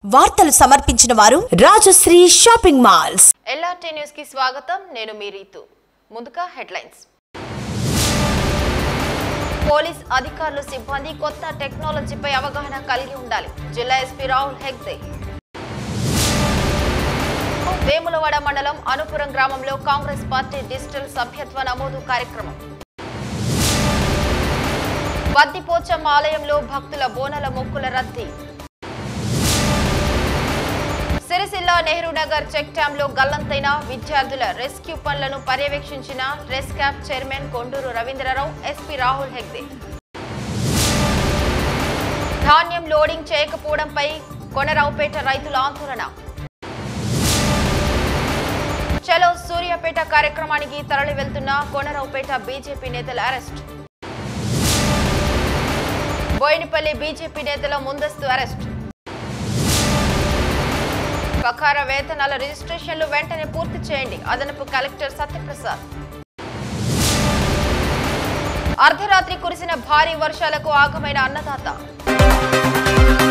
వార్తలు సమర్పించిన వారు Rajashree shopping malls LRT news కి స్వాగతం నేను మీ రీతు ముందుగా హెడ్లైన్స్ పోలీస్ అధికారులు సిబ్బంది కొత్త టెక్నాలజీపై అవగాహన కలిగి ఉండాలి జిల్లా ఎస్పీ రాహుల్ హెగ్దే వేములవాడ మండలం అనుపురం గ్రామంలో కాంగ్రెస్ పార్టీ డిజిటల్ సభ్యత్వ నమోదు కార్యక్రమం బద్దిపోచమ్మ ఆలయంలో భక్తుల బోనల మొక్కుల రద్దీ సిరిసిల్ల నెహ్రూ నగర్ చెక్ డ్యామ్ లో గల్లంతైన విద్యార్థుల రెస్క్యూ పనులను పర్యవేక్షించిన రెస్ క్యాప్ చైర్మన్ కొండూరు రవీంద్రరావు ఎస్పీ రాహుల్ హెగ్దే ధాన్యం లోడింగ్ చేయకపోవడంపై కొనరావుపేట రైతుల ఆందోళన చలో సూర్యాపేట కార్యక్రమానికి తరలి వెళ్తున్న కొనరావుపేట బీజేపీ నేతల అరెస్ట్ బోయినపల్లి బీజేపీ నేతల ముందస్తు అరెస్ట్ బకార వేతనాల రిజిస్ట్రేషన్లు వెంటనే పూర్తి చేయండి అదనపు కలెక్టర్ సత్యప్రసాద్ అర్ధరాత్రి కురిసిన భారీ వర్షాలకు ఆగమైన అన్నదాత